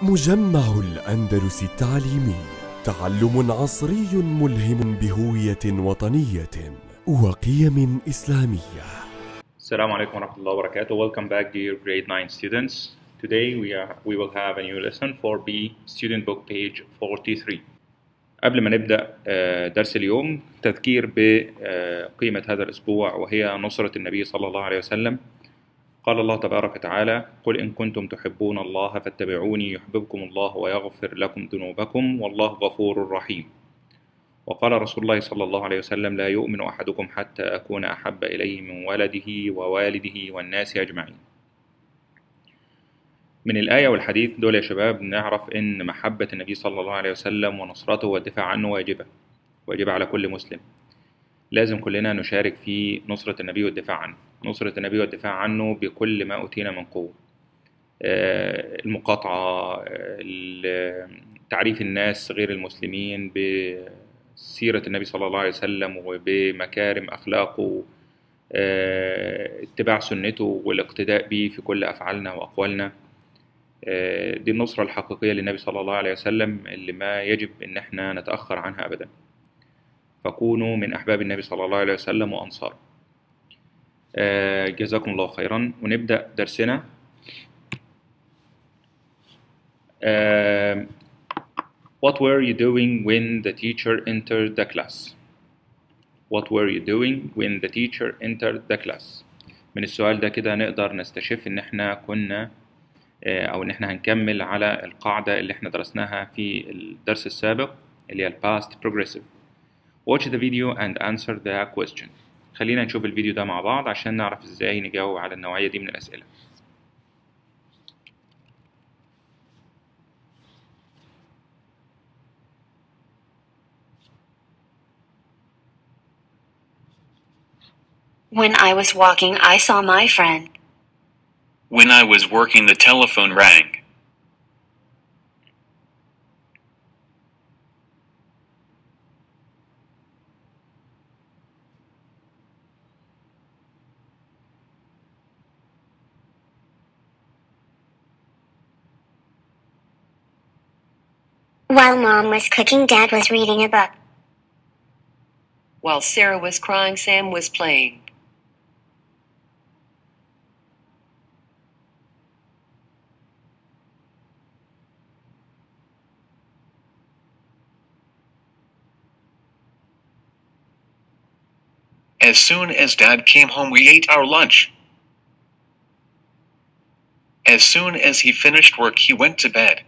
مجمع الأندلس التعليمي تعلم عصري ملهم بهوية وطنية وقيم إسلامية Assalamu alaikum wa rahmatullahi wa barakatuh. Welcome back dear grade 9 students. Today we, are, we will have a new lesson for B student book page 43. قبل ما نبدأ آه، درس اليوم تذكير بقيمة هذا الأسبوع وهي نصرة النبي صلى الله عليه وسلم قال الله تبارك وتعالى قل إن كنتم تحبون الله فاتبعوني يحببكم الله ويغفر لكم ذنوبكم والله غفور رحيم وقال رسول الله صلى الله عليه وسلم لا يؤمن أحدكم حتى أكون أحب إليه من ولده ووالده والناس أجمعين من الآية والحديث دول يا شباب نعرف إن محبة النبي صلى الله عليه وسلم ونصرته والدفاع عنه واجبة واجبة على كل مسلم لازم كلنا نشارك في نصرة النبي والدفاع عنه نصرة النبي والدفاع عنه بكل ما أوتينا من قوة آه، المقاطعة آه، ال- تعريف الناس غير المسلمين بسيرة النبي صلى الله عليه وسلم وبمكارم أخلاقه آه، اتباع سنته والاقتداء به في كل أفعالنا وأقوالنا آه، دي النصرة الحقيقية للنبي صلى الله عليه وسلم اللي ما يجب إن احنا نتأخر عنها أبدا فكونوا من أحباب النبي صلى الله عليه وسلم وأنصاره آه، جزاكم الله خيرا ونبدأ درسنا آه، What were you doing when the teacher entered the class? What were you doing when the teacher entered the class? من السؤال ده كده نقدر نستشف إن إحنا كنا آه، أو إن إحنا هنكمل على القاعدة اللي إحنا درسناها في الدرس السابق اللي هي ال past progressive. Watch the video and answer the question. خلينا نشوف الفيديو ده مع بعض عشان نعرف إزاي نجاوب على النوعية دي من الأسئلة. When I was walking, I saw my friend. When I was working, the telephone rang. While mom was cooking, dad was reading a book. While Sarah was crying, Sam was playing. As soon as Dad came home, we ate our lunch. As soon as he finished work, he went to bed.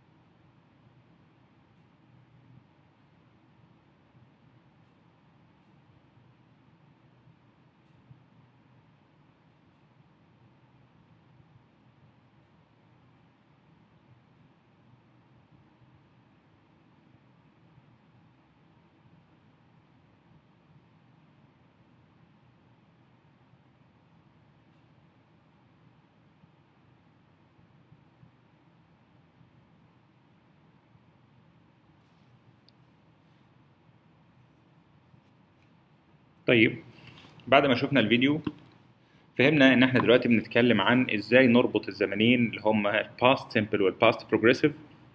طيب بعد ما شفنا الفيديو فهمنا ان احنا دلوقتي بنتكلم عن ازاي نربط الزمنين اللي هم الباست سيمبل والباست بروجريسيف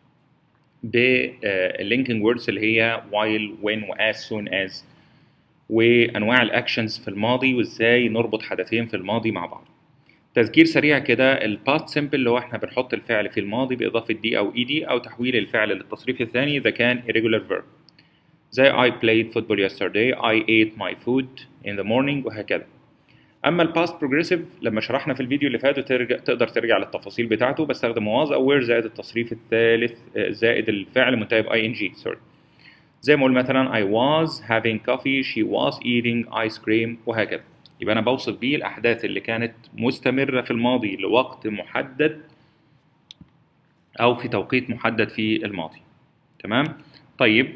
باللينكينج ووردز اللي هي while when و as soon as وانواع الاكشنز في الماضي وازاي نربط حدثين في الماضي مع بعض تذكير سريع كده الباست سيمبل اللي هو احنا بنحط الفعل في الماضي باضافه دي او اي دي او تحويل الفعل للتصريف الثاني اذا كان irregular verb زي I played football yesterday I ate my food in the morning وهكذا اما الباست بروجريسيف لما شرحنا في الفيديو اللي فات وترجع تقدر ترجع للتفاصيل بتاعته بستخدم was او were زائد التصريف الثالث آه، زائد الفعل منتهي ب ing سوري زي ما اقول مثلا I was having coffee she was eating ice cream وهكذا يبقى انا بوصف بيه الاحداث اللي كانت مستمره في الماضي لوقت محدد او في توقيت محدد في الماضي تمام طيب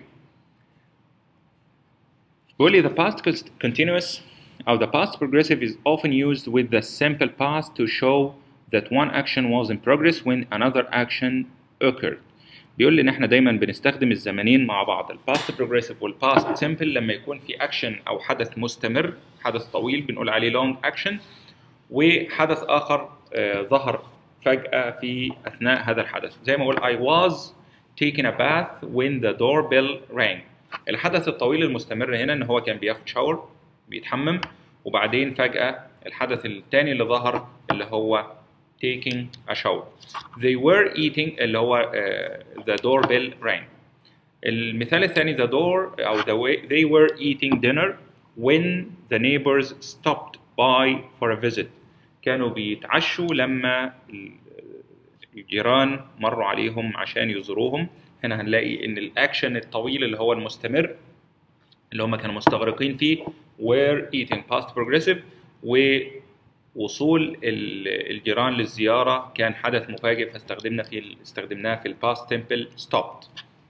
بيقول لي the past cons- continuous أو the past progressive is often used with the simple past to show that one action was in progress when another action occurred. بيقول لي إن إحنا دايما بنستخدم الزمنين مع بعض ال past progressive وال past simple لما يكون في action أو حدث مستمر حدث طويل بنقول عليه long action وحدث آخر آه، ظهر فجأة في أثناء هذا الحدث زي ما أقول I was taking a bath when the doorbell rang الحدث الطويل المستمر هنا إن هو كان بياخد شاور بيتحمم وبعدين فجأة الحدث الثاني اللي ظهر اللي هو taking a shower they were eating اللي هو uh, the doorbell rang المثال الثاني the door أو the way they were eating dinner when the neighbors stopped by for a visit كانوا بيتعشوا لما الجيران مروا عليهم عشان يزوروهم هنا هنلاقي ان الاكشن الطويل اللي هو المستمر اللي هم كانوا مستغرقين فيه were eating past progressive ووصول الجيران للزيارة كان حدث مفاجئ فاستخدمنا في استخدمناه في الباست simple stopped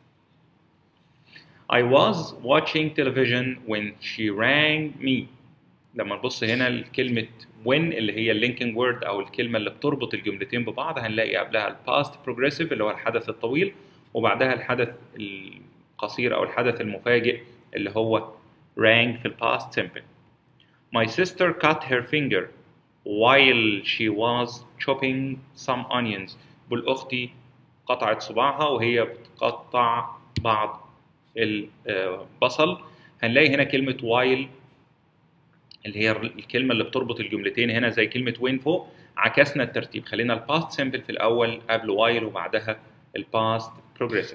I was watching television when she rang me لما نبص هنا لكلمة when اللي هي اللينكينج وورد أو الكلمة اللي بتربط الجملتين ببعض هنلاقي قبلها الباست progressive اللي هو الحدث الطويل وبعدها الحدث القصير أو الحدث المفاجئ اللي هو rang في الباست simple. My sister cut her finger while she was chopping some onions. بقول أختي قطعت صباعها وهي بتقطع بعض البصل هنلاقي هنا كلمة while اللي هي الكلمة اللي بتربط الجملتين هنا زي كلمة وين فوق عكسنا الترتيب خلينا الباست سيمبل في الأول قبل while وبعدها الباست بروجريسيف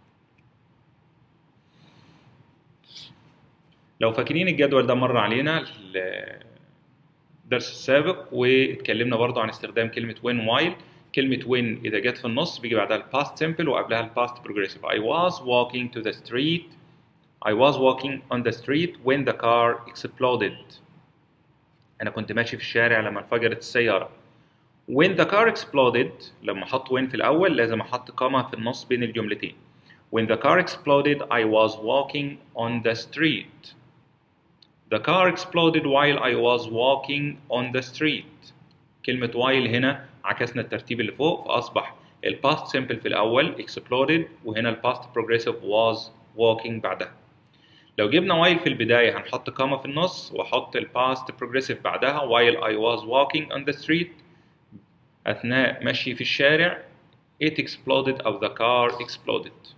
لو فاكرين الجدول ده مر علينا الدرس السابق واتكلمنا برضو عن استخدام كلمة when while كلمة when إذا جت في النص بيجي بعدها الباست simple وقبلها الباست progressive I was walking to the street I was walking on the street when the car exploded أنا كنت ماشي في الشارع لما انفجرت السيارة when the car exploded لما أحط when في الأول لازم أحط كاما في النص بين الجملتين when the car exploded I was walking on the street the car exploded while I was walking on the street كلمة while هنا عكسنا الترتيب اللي فوق فأصبح الباست simple في الأول exploded وهنا الباست progressive was walking بعدها لو جبنا while في البداية هنحط كاما في النص وأحط الباست progressive بعدها while I was walking on the street أثناء مشي في الشارع it exploded أو the car exploded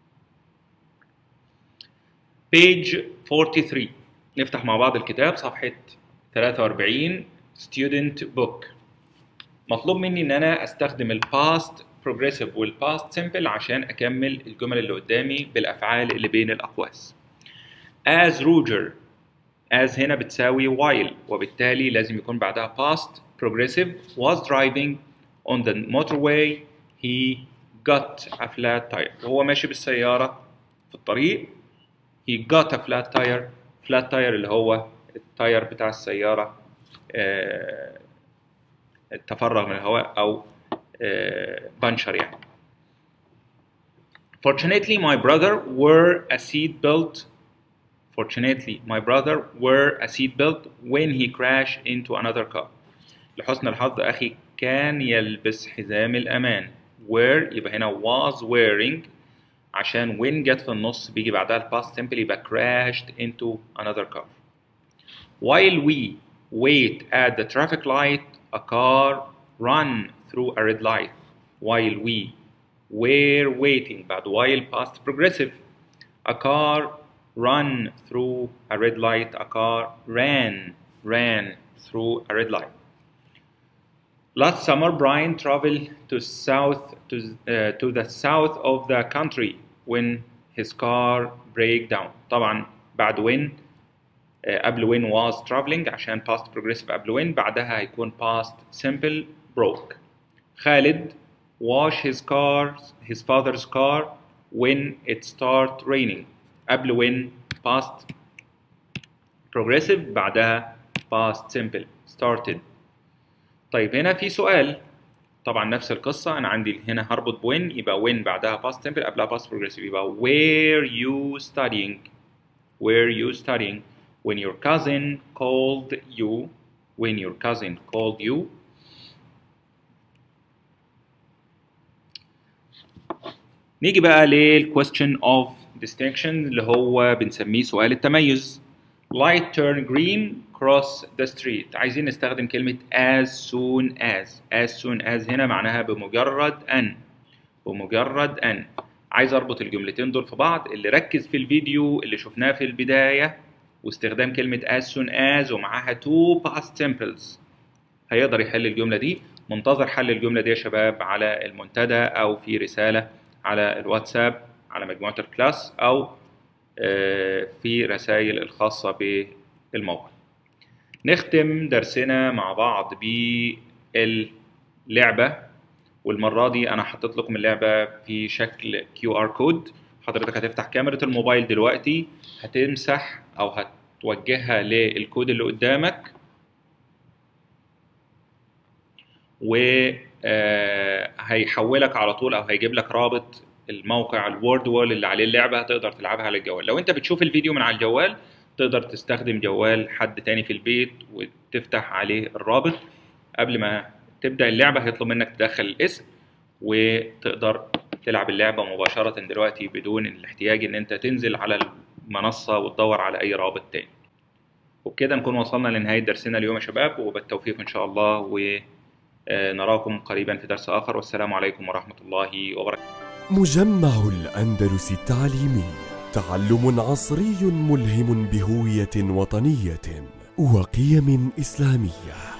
page 43 نفتح مع بعض الكتاب صفحة 43 student book مطلوب مني ان انا استخدم الباست progressive والباست simple عشان اكمل الجمل اللي قدامي بالافعال اللي بين الاقواس as Roger as هنا بتساوي while وبالتالي لازم يكون بعدها past progressive was driving on the motorway he got a flat tire وهو ماشي بالسيارة في الطريق he got a flat tire flat tire اللي هو التاير بتاع السيارة آه تفرغ من الهواء أو آه بنشر يعني Fortunately my brother wore a seat belt Fortunately my brother wore a seat belt when he crashed into another car لحسن الحظ أخي كان يلبس حزام الأمان wear يبقى هنا was wearing عشان when جت في النص بيجي بعدها الباست simple يبقى crashed into another car while we wait at the traffic light a car run through a red light while we were waiting بعد while past progressive a car run through a red light a car ran ran through a red light Last summer, Brian traveled to south to, uh, to the south of the country when his car break down. طبعا بعد when uh, قبل when was traveling عشان past progressive قبل when بعدها هيكون past simple broke. خالد wash his car his father's car when it start raining. قبل when past progressive بعدها past simple started. طيب هنا في سؤال طبعا نفس القصة أنا عندي هنا هربط بوين يبقى when بعدها past simple قبلها past progressive يبقى where you studying where you studying when your cousin called you when your cousin called you نيجي بقى لل question of distinction اللي هو بنسميه سؤال التميز light turn green cross the street عايزين نستخدم كلمة as soon as as soon as هنا معناها بمجرد أن بمجرد أن عايز أربط الجملتين دول في بعض اللي ركز في الفيديو اللي شفناه في البداية واستخدام كلمة as soon as ومعاها two past simples هيقدر يحل الجملة دي منتظر حل الجملة دي يا شباب على المنتدى أو في رسالة على الواتساب على مجموعة الكلاس أو آه، في رسائل الخاصة بالموقع نختم درسنا مع بعض باللعبة والمرة دي أنا حطيت لكم اللعبة في شكل كيو ار كود حضرتك هتفتح كاميرا الموبايل دلوقتي هتمسح أو هتوجهها للكود اللي قدامك وهيحولك على طول او هيجيب لك رابط الموقع الوورد وول اللي عليه اللعبه هتقدر تلعبها على الجوال لو انت بتشوف الفيديو من على الجوال تقدر تستخدم جوال حد تاني في البيت وتفتح عليه الرابط قبل ما تبدا اللعبه هيطلب منك تدخل الاسم وتقدر تلعب اللعبه مباشره دلوقتي بدون الاحتياج ان انت تنزل على المنصه وتدور على اي رابط تاني وبكده نكون وصلنا لنهايه درسنا اليوم يا شباب وبالتوفيق ان شاء الله و آه، نراكم قريبا في درس آخر والسلام عليكم ورحمة الله وبركاته مجمع الأندلس التعليمي تعلم عصري ملهم بهوية وطنية وقيم إسلامية